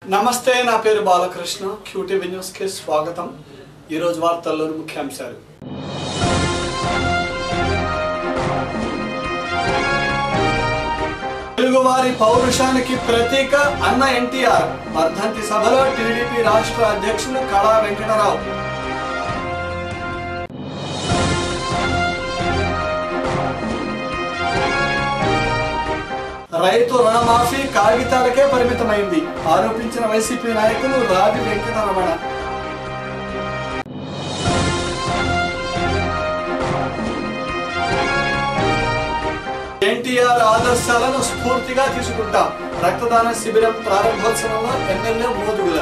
నమస్తే నా పేరు బాలకృష్ణ క్యూటీవీ న్యూస్ కి స్వాగతం ఈరోజు వార్తల్లోని ముఖ్యాంశాలు తెలుగువారి పౌరుషానికి ప్రతీక అన్న ఎన్టీఆర్ వర్ధంతి సభలో టీడీపీ రాష్ట్ర అధ్యక్షులు కళా వెంకటరావు రైతు రుణమాఫీ కాగితాలకే పరిమితమైంది ఆరోపించిన వైసీపీ నాయకులు రావి వెంకటరమణ ఎన్టీఆర్ ఆదర్శాలను స్ఫూర్తిగా తీసుకుంటాం రక్తదాన శిబిరం ప్రారంభోత్సవంలో ఎమ్మెల్యే మోదుగుల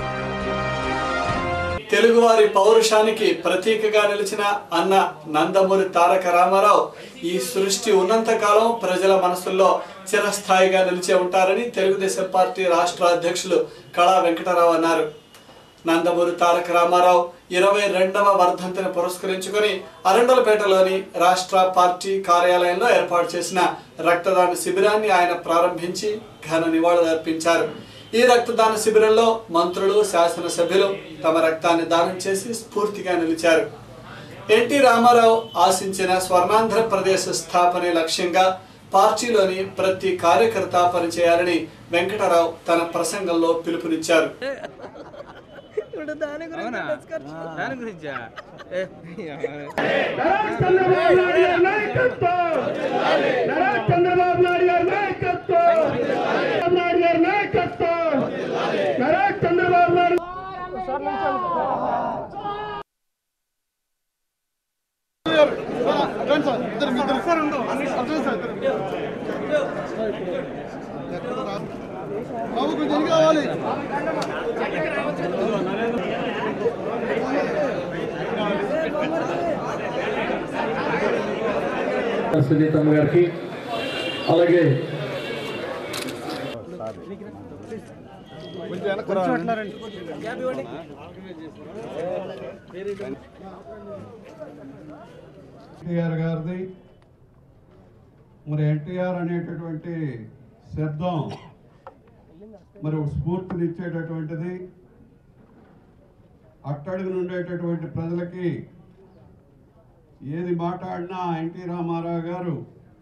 తెలుగువారి పౌరుషానికి ప్రతీకగా నిలిచిన అన్న నందమూరి తారక రామారావు ఈ సృష్టి ఉన్నంత కాలం ప్రజల మనసుల్లో చిరస్థాయిగా నిలిచే ఉంటారని తెలుగుదేశం పార్టీ రాష్ట్ర అధ్యక్షులు కళా వెంకటరావు అన్నారు నందమూరి తారక రామారావు ఇరవై రెండవ వర్ధంతిని పురస్కరించుకొని అరండలపేటలోని రాష్ట్ర పార్టీ కార్యాలయంలో ఏర్పాటు చేసిన రక్తదాన శిబిరాన్ని ఆయన ప్రారంభించి ఘన నివాళులు అర్పించారు ఈ రక్తదాన శిబిరంలో మంత్రులు శాసనసభ్యులు తమ రక్తాన్ని దానం చేసి స్ఫూర్తిగా నిలిచారు ఎన్టీ రామారావు ఆశించిన స్వర్ణాంధ్రప్రదేశ్ స్థాపనే లక్ష్యంగా పార్టీలోని ప్రతి కార్యకర్త పనిచేయాలని వెంకటరావు తన ప్రసంగంలో పిలుపునిచ్చారు ఇప్పుడు దాని గురించి అవునా discussion. దాని గురించా ఏ, నరా చంద్రబాబు నాయుడు గారి నాయకత్వం నరా చంద్రబాబు నాయుడు గారి నాయకత్వం చంద్రబాబు నాయుడు గారి నాయకత్వం నరా చంద్రబాబు నాయుడు బాబు కొంచెం ఇది కావాలి సునీతమ్మ గారికి అలాగే కొంచెం వెనక్కి ఎన్టీఆర్ గారిది మరి ఎన్టీఆర్ అనేటటువంటి శబ్దం మరి ఒక స్ఫూర్తినిచ్చేటటువంటిది అట్టడుగున ఉండేటటువంటి ప్రజలకి ఏది మాట్లాడినా ఎన్టీ రామారావు గారు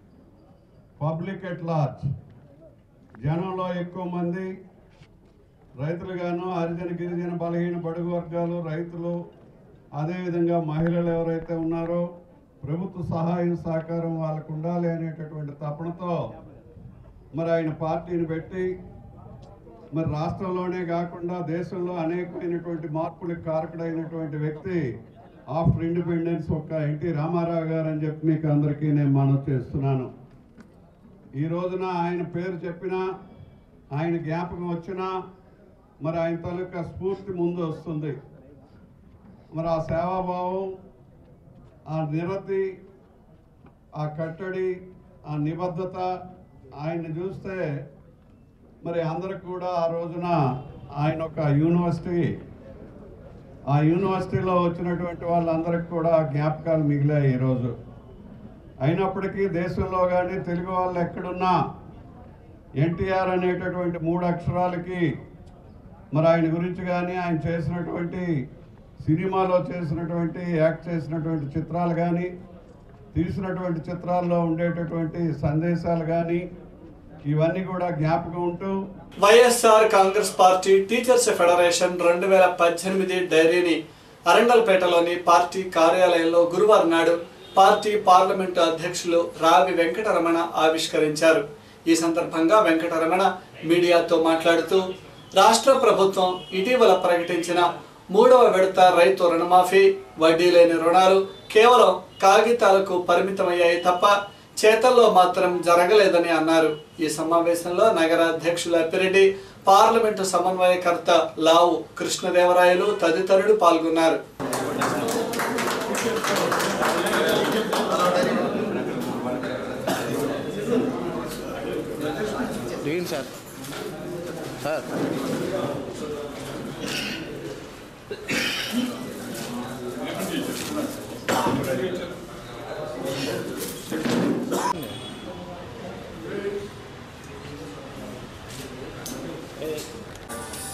పబ్లిక్ ఎట్ లార్జ్ జనంలో ఎక్కువ మంది రైతులుగాను హరిజన గిరిజన బలహీన బడుగు వర్గాలు రైతులు అదేవిధంగా మహిళలు ఎవరైతే ఉన్నారో ప్రభుత్వ సహాయం సహకారం వాళ్ళకు ఉండాలి అనేటటువంటి తపనతో మరి ఆయన పార్టీని పెట్టి మరి రాష్ట్రంలోనే కాకుండా దేశంలో అనేకమైనటువంటి మార్పులకు కారకుడైనటువంటి వ్యక్తి ఆఫ్టర్ ఇండిపెండెన్స్ ఒక్క ఎన్టీ రామారావు గారు అని చెప్పి మీకు అందరికీ నేను మనవి చేస్తున్నాను ఈ రోజున ఆయన పేరు చెప్పినా ఆయన జ్ఞాపకం వచ్చినా మరి ఆయన తాలూకా స్ఫూర్తి ముందు వస్తుంది మరి ఆ సేవాభావం ఆ నిరతి ఆ కట్టడి ఆ నిబద్ధత ఆయన్ని చూస్తే మరి అందరికి కూడా ఆ రోజున ఆయన ఒక యూనివర్సిటీ ఆ యూనివర్సిటీలో వచ్చినటువంటి వాళ్ళందరికీ కూడా జ్ఞాపకాలు మిగిలాయి ఈరోజు అయినప్పటికీ దేశంలో కానీ తెలుగు వాళ్ళు ఎక్కడున్నా ఎన్టీఆర్ అనేటటువంటి మూడు అక్షరాలకి మరి ఆయన గురించి కానీ ఆయన చేసినటువంటి సినిమాలో చేసినటువంటి యాక్ట్ చేసినటువంటి చిత్రాలు కానీ తీసినటువంటి చిత్రాల్లో ఉండేటటువంటి సందేశాలు కానీ ఇవన్నీ కూడా జ్ఞాపకం ఉంటూ YSR Congress party teachers federation రెండు వేల పద్దెనిమిది డైరీని అరండల్పేటలోని పార్టీ కార్యాలయంలో గురువారం నాడు పార్టీ పార్లమెంటు అధ్యక్షులు రావి వెంకటరమణ ఆవిష్కరించారు ఈ సందర్భంగా వెంకటరమణ మీడియాతో మాట్లాడుతూ రాష్ట్ర ప్రభుత్వం ఇటీవల ప్రకటించిన మూడవ విడత రైతు రుణమాఫీ వడ్డీ లేని రుణాలు కేవలం కాగితాలకు పరిమితమయ్యాయి తప్ప చేతల్లో మాత్రం జరగలేదని అన్నారు ఈ సమావేశంలో నగర అధ్యక్షులు అప్పిరెడ్డి పార్లమెంటు సమన్వయకర్త లావు కృష్ణదేవరాయలు తదితరులు పాల్గొన్నారు దిగండి సార్ సార్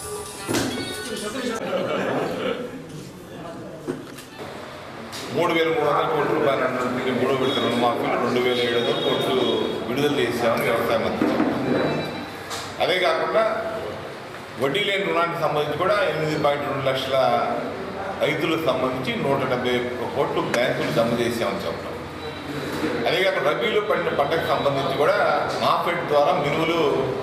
మూడు వేల మూడు వందల కోట్ల రూపాయలు అన్నటువంటి మూడో విడత రుణమాఫీలు రెండు వేల ఏడు వందల కోట్లు విడుదల చేశామని వ్యవసాయ మంత్రి చెప్పారు. అదే కాకుండా వడ్డీ లేని రుణానికి సంబంధించి కూడా ఎనిమిది పాయింట్ రెండు లక్షల రైతులకు సంబంధించి నూట డెబ్బై ఒక్క కోట్లు బ్యాంకులు జమ చేశామని చెప్పడం అదే కాకుండా రబీలో పడిన పంటకు సంబంధించి కూడా మాఫెడ్ ద్వారా మినుములు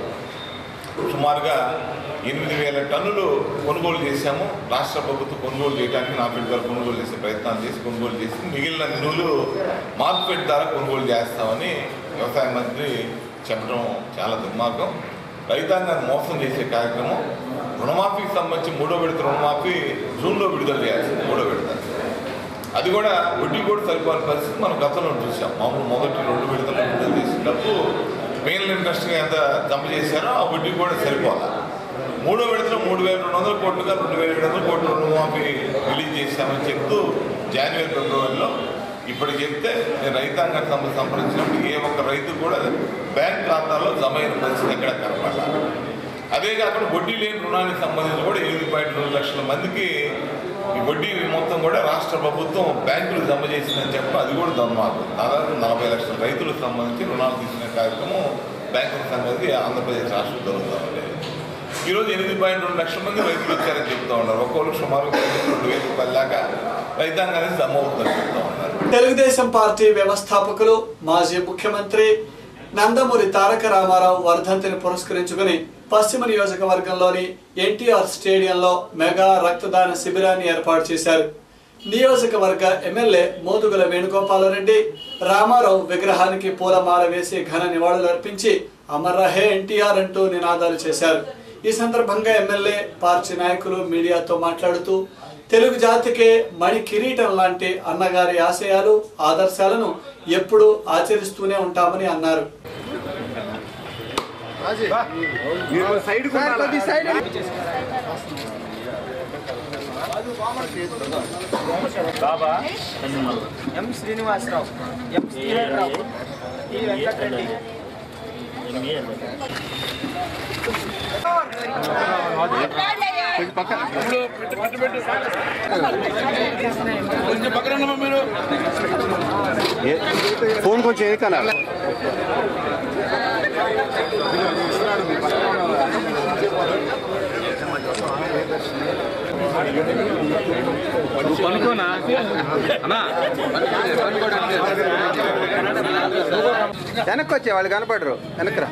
సుమారుగా ఎనిమిది వేల టన్నులు కొనుగోలు చేశాము రాష్ట్ర ప్రభుత్వం కొనుగోలు చేయడానికి నాఫెడ్ ద్వారా కొనుగోలు చేసే ప్రయత్నాలు చేసి కొనుగోలు చేసి మిగిలిన మినువులు మార్కెట్ ద్వారా కొనుగోలు చేస్తామని వ్యవసాయ మంత్రి చెప్పడం చాలా దుర్మార్గం రైతాంగాన్ని మోసం చేసే కార్యక్రమం రుణమాఫీకి సంబంధించి మూడో విడత రుణమాఫీ జూన్లో విడుదల చేయాల్సింది మూడో విడత అది కూడా వడ్డీ కూడా సరిపోని పరిస్థితి మనం గతంలో చూసాం మామూలు మొదటి రెండు విడతలు విడుదల చేసినప్పుడు మెయిన్ ఇంట్రెస్ట్గా ఎంత జమ చేశారో ఆ వడ్డీ కూడా సరిపోవాలి మూడో విడతలో మూడు వేల రెండు వందల కోట్లుగా రెండు వేల ఏడు వందల కోట్ల రుణమాఫీ రిలీజ్ చేశామని చెప్తూ జనవరి ఫిబ్రవరిలో ఇప్పుడు చెప్తే నేను రైతాంగాన్ని సంప సంప్రదించినప్పుడు ఏ ఒక్క రైతు కూడా బ్యాంక్ ఖాతాలో జమ అయిన పరిస్థితి ఎక్కడ కనపడాలి అదే కాకుండా వడ్డీ లేని రుణానికి సంబంధించి కూడా ఎనిమిది పాయింట్ రెండు లక్షల మందికి ఈ వడ్డీ మొత్తం కూడా రాష్ట్ర ప్రభుత్వం బ్యాంకులు జమ చేసిందని చెప్పి అది కూడా దుర్మార్గం దాదాపు నలభై లక్షల రైతులకు సంబంధించి రుణాలు తీసుకునే కార్యక్రమం బ్యాంకుల సంగతి ఆంధ్రప్రదేశ్ రాష్ట్రం జరుగుతూ ఉంది ఈరోజు ఎనిమిది పాయింట్ రెండు లక్షల మంది రైతులు వచ్చారని చెప్తా ఉన్నారు ఒక్కొక్కరు సుమారు రెండు వేల రూపాయల దాకా రైతాంగానికి జమ అవుతుందని చెప్తా ఉన్నారు తెలుగుదేశం పార్టీ వ్యవస్థాపకులు మాజీ ముఖ్యమంత్రి నందమూరి తారక రామారావు వర్ధంతిని పురస్కరించుకుని పశ్చిమ నియోజకవర్గంలోని ఎన్టీఆర్ స్టేడియంలో మెగా రక్తదాన శిబిరాన్ని ఏర్పాటు చేశారు నియోజకవర్గ ఎమ్మెల్యే మోదుగుల వేణుగోపాలరెడ్డి రామారావు విగ్రహానికి పూలమాల వేసి ఘన నివాళులు అర్పించి అమర్ రహే ఎన్టీఆర్ అంటూ నినాదాలు చేశారు ఈ సందర్భంగా ఎమ్మెల్యే పార్టీ నాయకులు మీడియాతో మాట్లాడుతూ తెలుగు జాతికే మణి కిరీటం లాంటి అన్నగారి ఆశయాలు ఆదర్శాలను ఎప్పుడూ ఆచరిస్తూనే ఉంటామని అన్నారు ఎం శ్రీనివాసరావు ఎం శ్రీహరిరావు ఈ వెంకటరెడ్డి ఫోన్ కొంచెం ఎదుకనా పనుకోనా అన్నా వెనక్కి వచ్చే వాళ్ళు కనపడరు వెనక్రా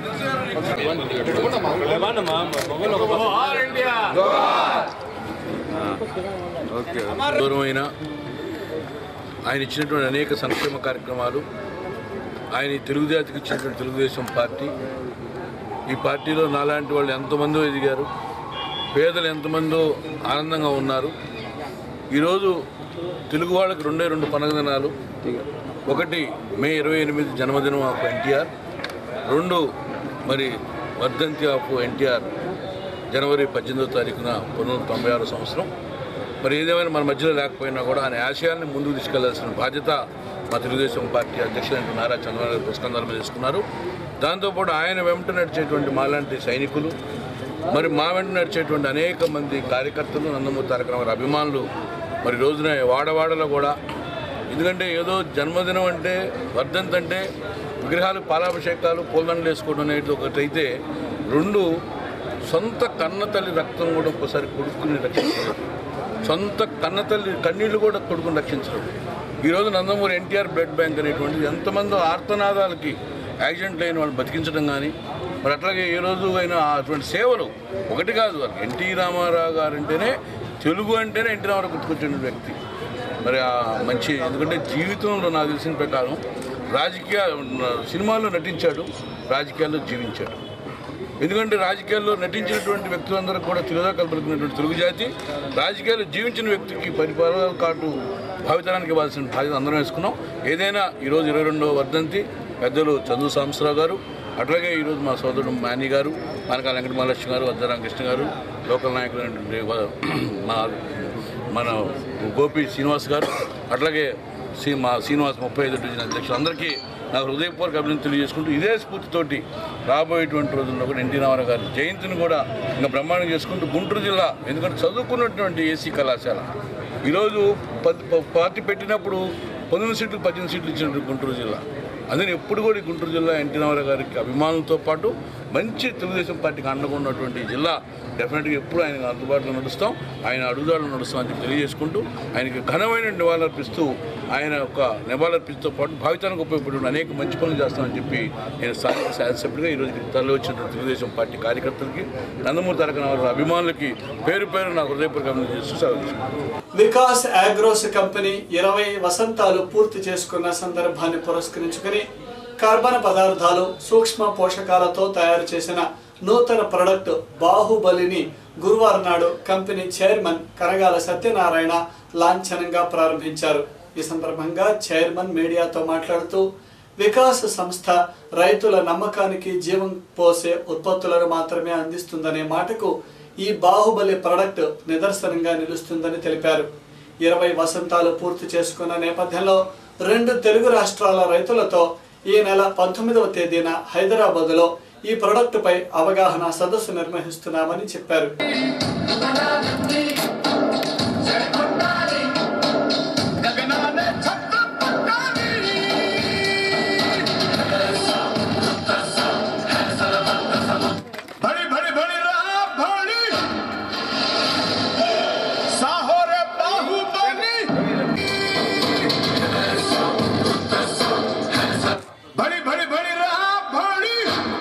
దూరమైన ఆయన ఇచ్చినటువంటి అనేక సంక్షేమ కార్యక్రమాలు ఆయన ఈ తెలుగు జాతికి ఇచ్చినటువంటి తెలుగుదేశం పార్టీ ఈ పార్టీలో నాలాంటి వాళ్ళు ఎంతమందో ఎదిగారు పేదలు ఎంతమందో ఆనందంగా ఉన్నారు ఈరోజు తెలుగు వాళ్ళకి రెండే రెండు పండుగ దినాలు ఒకటి మే ఇరవై ఎనిమిది జన్మదినం ఆఫ్ ఎన్టీఆర్ రెండు మరి వర్ధంతి ఆఫ్ ఎన్టీఆర్ జనవరి పద్దెనిమిదో తారీఖున పంతొమ్మిది వందల తొంభై ఆరో సంవత్సరం మరి ఏదేమైనా మన మధ్యలో లేకపోయినా కూడా ఆయన ఆశయాల్ని ముందుకు తీసుకెళ్లాల్సిన బాధ్యత మా తెలుగుదేశం పార్టీ అధ్యక్షులైన నారా చంద్రబాబు నాయుడు పుష్కంధాల మీద తీసుకున్నారు దాంతోపాటు ఆయన వెంట నడిచేటువంటి మాలాంటి సైనికులు మరి మా వెంట నడిచేటువంటి అనేక మంది కార్యకర్తలు నందమూరి తారక రామారావు అభిమానులు మరి రోజున వాడవాడలో కూడా ఎందుకంటే ఏదో జన్మదినం అంటే వర్ధంతి అంటే విగ్రహాలు పాలాభిషేకాలు పూలదండలు వేసుకోవడం అనేది ఒకటైతే రెండు సొంత కన్న తల్లి రక్తం కూడా ఒక్కసారి కొడుకుని రక్షించడం సొంత కన్న తల్లి కన్నీళ్లు కూడా కొడుకుని రక్షించడం ఈరోజు నందమూరి ఎన్టీఆర్ బ్లడ్ బ్యాంక్ అనేటువంటిది ఎంతమందో ఆర్తనాదాలకి యాక్సిడెంట్ అయిన వాళ్ళు బతికించడం కానీ మరి అట్లాగే ఏ రోజు అయినా అటువంటి సేవలు ఒకటి కాదు ఎన్టీ రామారావు గారు అంటేనే తెలుగు అంటేనే ఎన్టీ రామారావు గుర్తుకొచ్చిన వ్యక్తి మరి ఆ మంచి ఎందుకంటే జీవితంలో నాకు తెలిసిన ప్రకారం రాజకీయ సినిమాల్లో నటించాడు రాజకీయాల్లో జీవించాడు ఎందుకంటే రాజకీయాల్లో నటించినటువంటి వ్యక్తులందరూ కూడా తెలుగుగా కలపలికినటువంటి తెలుగు జాతి రాజకీయాల్లో జీవించిన వ్యక్తికి పరిపాలన కార్డు భావితరానికి ఇవ్వాల్సిన బాధ్యత అందరం వేసుకున్నాం ఏదైనా ఈరోజు ఇరవై రెండవ వర్ధంతి పెద్దలు చందు సాంబశ్వరరావు గారు అట్లాగే ఈరోజు మా సోదరుడు మాని గారు పానకాల వెంకట మహాలక్ష్మి గారు వద్దరామకృష్ణ గారు లోకల్ నాయకులైనటువంటి వ- మా మన గోపి శ్రీనివాస్ గారు అట్లాగే శ్రీ మా శ్రీనివాస్ ముప్పై ఐదు డివిజన్ అధ్యక్షులు అందరికీ నాకు హృదయపూర్వక అభినందన తెలియజేసుకుంటూ ఇదే స్ఫూర్తితోటి రాబోయేటువంటి రోజుల్లో కూడా ఎన్టీ రామారావు గారి జయంతిని కూడా ఇంకా బ్రహ్మాండం చేసుకుంటూ గుంటూరు జిల్లా ఎందుకంటే చదువుకున్నటువంటి ఏసీ కళాశాల ఈరోజు పది ప- పార్టీ పెట్టినప్పుడు పంతొమ్మిది సీట్లు పద్దెనిమిది సీట్లు ఇచ్చినటువంటి గుంటూరు జిల్లా అందుకని ఎప్పుడు కూడా ఈ గుంటూరు జిల్లా ఎన్టీ రామారావు గారికి అభిమానులతో పాటు మంచి తెలుగుదేశం పార్టీకి అండగా ఉన్నటువంటి జిల్లా డెఫినెట్గా ఎప్పుడు ఆయన అందుబాటులో నడుస్తాం ఆయన అడుగుదాడులు నడుస్తాం అని చెప్పి తెలియజేసుకుంటూ ఆయనకి ఘనమైన నివాళులర్పిస్తూ ఆయన యొక్క నివాళులర్పిస్తూ పాటు భావితానికి ఉపయోగపడి అనేక మంచి పనులు చేస్తామని చెప్పి నేను స్థానిక శాసనసభ్యుడిగా ఈరోజు తరలి వచ్చినటువంటి తెలుగుదేశం పార్టీ కార్యకర్తలకి నందమూరి తారక రామారావు అభిమానులకి పేరు పేరు నాకు హృదయపూర్వక అభినందన చేస్తూ సెలవు తీసుకుంటాను వికాస్ అగ్రోస్ కంపెనీ ఇరవై వసంతాలు పూర్తి చేసుకున్న సందర్భాన్ని పురస్కరించుకుని కార్బన పదార్థాలు సూక్ష్మ పోషకాలతో తయారు చేసిన నూతన ప్రొడక్ట్ బాహుబలిని గురువారం నాడు కంపెనీ చైర్మన్ కరగాల సత్యనారాయణ లాంఛనంగా ప్రారంభించారు ఈ సందర్భంగా చైర్మన్ మీడియాతో మాట్లాడుతూ వికాస్ సంస్థ రైతుల నమ్మకానికి జీవం పోసే ఉత్పత్తులను మాత్రమే అందిస్తుందనే మాటకు ఈ బాహుబలి ప్రొడక్ట్ నిదర్శనంగా నిలుస్తుందని తెలిపారు ఇరవై వసంతాలు పూర్తి చేసుకున్న నేపథ్యంలో రెండు తెలుగు రాష్ట్రాల రైతులతో ఈ నెల పంతొమ్మిదవ తేదీన హైదరాబాద్లో ఈ ప్రొడక్టుపై అవగాహన సదస్సు నిర్వహిస్తున్నామని చెప్పారు भड़ी भड़ी भड़ी रहा भड़ी साहो रे बाहुबली भड़ी भड़ी भड़ी रहा भड़ी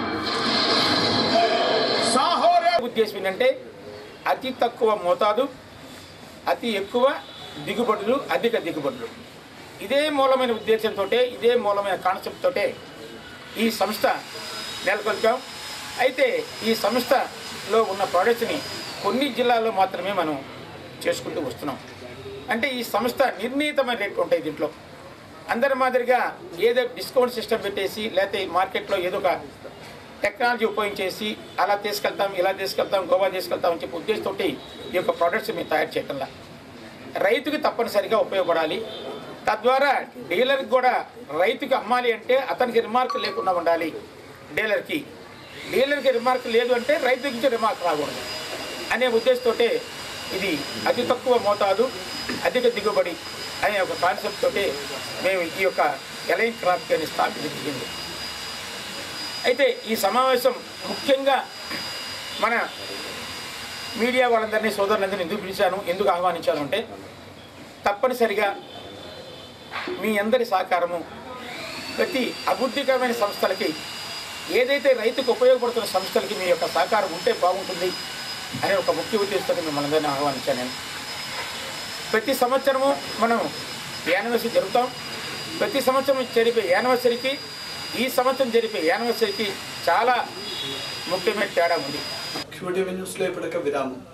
साहो रे ఉద్దేశం ఏంటంటే అతి తక్కువ మోతాదు అతి ఎక్కువ దిగుబడులు అధిక దిగుబడులు ఇదే మూలమైన ఉద్దేశంతో ఇదే మూలమైన కాన్సెప్ట్ తోటే ఈ సంస్థ నెలకొల్పాం అయితే ఈ సంస్థలో ఉన్న ప్రోడక్ట్స్ని కొన్ని జిల్లాల్లో మాత్రమే మనం చేసుకుంటూ వస్తున్నాం అంటే ఈ సంస్థ నిర్ణీతమైన రేట్లు ఉంటాయి దీంట్లో అందరి మాదిరిగా ఏదో డిస్కౌంట్ సిస్టమ్ పెట్టేసి లేకపోతే మార్కెట్లో ఏదో ఒక టెక్నాలజీ ఉపయోగించేసి అలా తీసుకెళ్తాం ఇలా తీసుకెళ్తాం గోవా తీసుకెళ్తాం అని చెప్పి ఉద్దేశంతో ఈ యొక్క ప్రోడక్ట్స్ మేము తయారు చేయటంలా రైతుకి తప్పనిసరిగా ఉపయోగపడాలి తద్వారా డీలర్కి కూడా రైతుకి అమ్మాలి అంటే అతనికి రిమార్క్ లేకుండా ఉండాలి డీలర్కి డీలర్కి రిమార్క్ లేదు అంటే రైతు నుంచి రిమార్క్ రాకూడదు అనే ఉద్దేశంతో ఇది అతి తక్కువ మోతాదు అధిక దిగుబడి అనే ఒక కాన్సెప్ట్ తోటి మేము ఈ యొక్క ఎలైన్ క్రాప్ అని స్థాపించింది అయితే ఈ సమావేశం ముఖ్యంగా మన మీడియా వాళ్ళందరినీ సోదరులందరినీ ఎందుకు పిలిచాను ఎందుకు ఆహ్వానించాను అంటే తప్పనిసరిగా మీ అందరి సహకారము ప్రతి అభివృద్ధికరమైన సంస్థలకి ఏదైతే రైతుకు ఉపయోగపడుతున్న సంస్థలకి మీ యొక్క సహకారం ఉంటే బాగుంటుంది అనే ఒక ముఖ్య ఉద్దేశంతో మిమ్మల్ని అందరినీ ఆహ్వానించాను నేను ప్రతి సంవత్సరము మనం యానివర్సరీ జరుపుతాం ప్రతి సంవత్సరం జరిపే యానివర్సరీకి ఈ సంవత్సరం జరిపే యానివర్సరీకి చాలా ముఖ్యమైన తేడా ఉంది క్యూటీవీ న్యూస్లో ఇప్పటిక విరామం